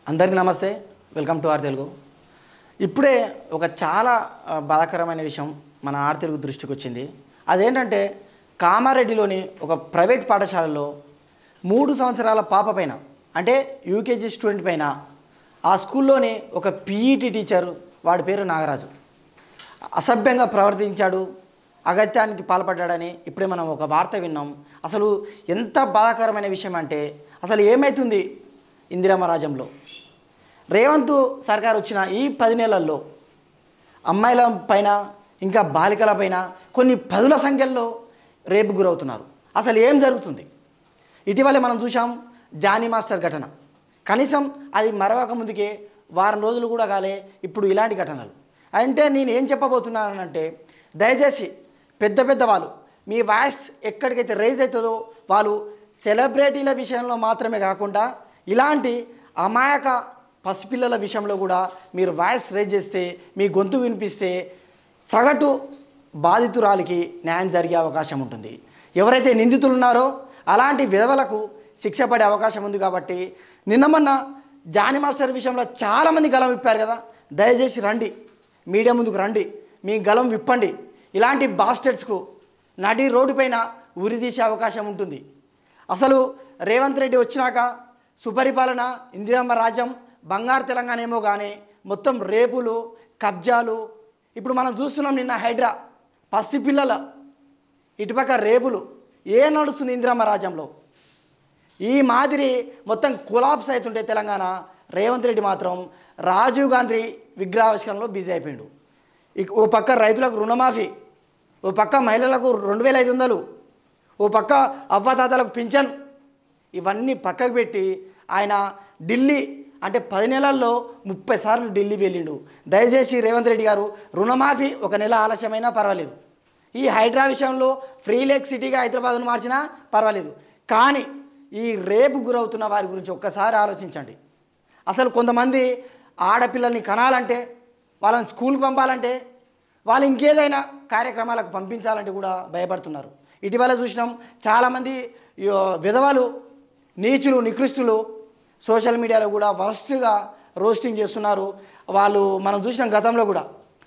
అందరికీ నమస్తే welcome to are Telugu ఇప్పుడే ఒక చాలా ఆ, బాధాకరమైన విషయం మన ఆర్ తెలుగు దృష్టికి వచ్చింది అదేంటంటే కామారెడ్డిలోని ఒక ప్రైవేట్ పాఠశాలలో మూడు సంవత్సరాల పాప పైన అంటే యూకేజీ స్టూడెంట్ పైన ఆ స్కూల్లోని ఒక పీఈటీ టీచర్ వాడి పేరు నాగరాజు అసభ్యంగా ప్రవర్తించాడు అగత్యానికి పాల్పడ్డాడని ఇప్పుడే మనం ఒక వార్త విన్నాం అసలు ఎంత బాధాకరమైన విషయం అంటే అసలు ఏమవుతుంది ఇందిరమ్మ రాజ్యంలో రేవంత్ సర్కార్ వచ్చిన ఈ పది నెలల్లో అమ్మాయిల పైన ఇంకా బాలికల పైన కొన్ని పదుల సంఖ్యల్లో రేపు గురవుతున్నారు అసలు ఏం జరుగుతుంది ఇటీవలే మనం చూసాం జానీ మాస్టర్ ఘటన కనీసం అది మరవక ముందుకే వారం రోజులు కూడా కాలే ఇప్పుడు ఇలాంటి ఘటనలు అంటే నేను ఏం చెప్పబోతున్నానంటే దయచేసి పెద్ద పెద్ద వాళ్ళు మీ వాయిస్ ఎక్కడికైతే రైజ్ అవుతుందో వాళ్ళు సెలబ్రిటీల విషయంలో మాత్రమే కాకుండా ఇలాంటి అమాయక పసిపిల్లల విషయంలో కూడా మీరు వాయిస్ రైజ్ చేస్తే మీ గొంతు వినిపిస్తే సగటు బాధితురాలికి న్యాయం జరిగే అవకాశం ఉంటుంది ఎవరైతే నిందితులు ఉన్నారో అలాంటి విధవలకు శిక్ష పడే అవకాశం ఉంది కాబట్టి నిన్న మొన్న జానీ మాస్టర్ విషయంలో చాలామంది గలం విప్పారు కదా దయచేసి రండి మీడియా ముందుకు రండి మీ గలం విప్పండి ఇలాంటి బాస్టర్స్కు నడి రోడ్డు పైన ఉరి తీసే అవకాశం ఉంటుంది అసలు రేవంత్ రెడ్డి వచ్చినాక సుపరిపాలన ఇందిరమ్మ రాజ్యం బంగారు తెలంగాణ ఏమో కానీ మొత్తం రేపులు కబ్జాలు ఇప్పుడు మనం చూస్తున్నాం నిన్న హైడ్రా పసిపిల్లల ఇటుపక్క రేపులు ఏ నడుస్తుంది ఇందిరమ్మ రాజ్యంలో ఈ మాదిరి మొత్తం కొలాప్స్ అవుతుంటే తెలంగాణ రేవంత్ రెడ్డి మాత్రం రాజీవ్ గాంధీ విగ్రహావిష్కరణలో బిజీ అయిపోయిండు ఇక ఓ పక్క రైతులకు రుణమాఫీ ఓ పక్క మహిళలకు రెండు వేల ఐదు వందలు ఓ పక్క అవ్వతాతలకు పింఛన్ ఇవన్నీ పక్కకు పెట్టి ఆయన ఢిల్లీ అంటే పది నెలల్లో ముప్పై సార్లు ఢిల్లీ వెళ్ళిండు దయచేసి రేవంత్ రెడ్డి గారు రుణమాఫీ ఒక నెల ఆలస్యమైనా పర్వాలేదు ఈ హైడ్రా విషయంలో ఫ్రీ లేక్ సిటీగా హైదరాబాద్ను మార్చినా పర్వాలేదు కానీ ఈ రేపు గురవుతున్న వారి గురించి ఒక్కసారి ఆలోచించండి అసలు కొంతమంది ఆడపిల్లల్ని కనాలంటే వాళ్ళని స్కూల్కి పంపాలంటే వాళ్ళు ఇంకేదైనా కార్యక్రమాలకు పంపించాలంటే కూడా భయపడుతున్నారు ఇటీవల చూసినాం చాలామంది యో- విధవలు నీచులు నికృష్టులు సోషల్ మీడియాలో కూడా వరస్ట్గా రోస్టింగ్ చేస్తున్నారు వాళ్ళు మనం చూసినాం గతంలో కూడా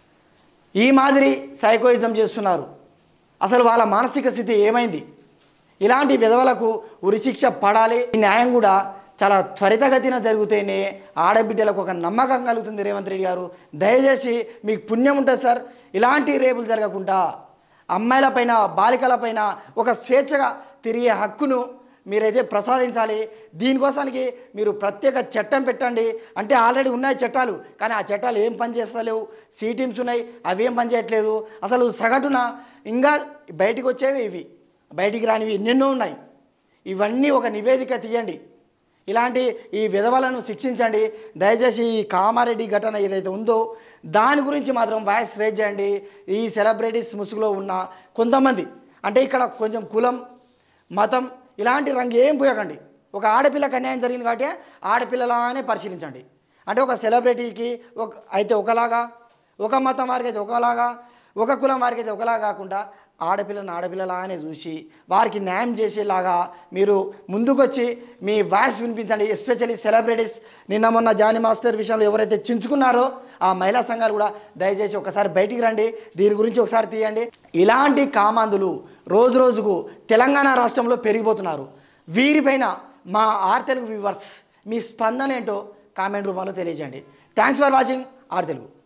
ఈ మాదిరి సైకోయిజం చేస్తున్నారు అసలు వాళ్ళ మానసిక స్థితి ఏమైంది ఇలాంటి విధవలకు ఉరిశిక్ష పడాలి ఈ న్యాయం కూడా చాలా త్వరితగతిన జరిగితేనే ఆడబిడ్డలకు ఒక నమ్మకం కలుగుతుంది రేవంత్ రెడ్డి గారు దయచేసి మీకు పుణ్యం ఉంటుంది సార్ ఇలాంటి రేపులు జరగకుండా అమ్మాయిలపైన బాలికలపైన ఒక స్వేచ్ఛగా తిరిగే హక్కును మీరైతే ప్రసాదించాలి దీనికోసానికి మీరు ప్రత్యేక చట్టం పెట్టండి అంటే ఆల్రెడీ ఉన్నాయి చట్టాలు కానీ ఆ చట్టాలు ఏం పని చేస్తలేవు సి టీమ్స్ ఉన్నాయి అవి ఏం పని చేయట్లేదు అసలు సగటున ఇంకా బయటికి వచ్చేవి ఇవి బయటికి రానివి ఎన్నెన్నో ఉన్నాయి ఇవన్నీ ఒక నివేదిక తీయండి ఇలాంటి ఈ విధవలను శిక్షించండి దయచేసి ఈ కామారెడ్డి ఘటన ఏదైతే ఉందో దాని గురించి మాత్రం వాయిస్ రేజ్ చేయండి ఈ సెలబ్రిటీస్ ముసుగులో ఉన్న కొంతమంది అంటే ఇక్కడ కొంచెం కులం మతం ఇలాంటి రంగు ఏం పోయకండి ఒక ఆడపిల్లకి అన్యాయం జరిగింది కాబట్టి ఆడపిల్లలానే పరిశీలించండి అంటే ఒక సెలబ్రిటీకి ఒక అయితే ఒకలాగా ఒక మతం వారికి అయితే ఒకలాగా ఒక కులం వారికి అయితే ఒకలా కాకుండా ఆడపిల్లని ఆడపిల్లలానే చూసి వారికి న్యాయం చేసేలాగా మీరు ముందుకొచ్చి మీ వాయిస్ వినిపించండి ఎస్పెషల్లీ సెలబ్రిటీస్ నిన్న మొన్న జానీ మాస్టర్ విషయంలో ఎవరైతే చించుకున్నారో ఆ మహిళా సంఘాలు కూడా దయచేసి ఒకసారి బయటికి రండి దీని గురించి ఒకసారి తీయండి ఇలాంటి కామాందులు రోజు రోజుకు తెలంగాణ రాష్ట్రంలో పెరిగిపోతున్నారు వీరిపైన మా ఆర్ తెలుగు వ్యూవర్స్ మీ స్పందన ఏంటో కామెంట్ రూపంలో తెలియజేయండి thanks for watching R Telugu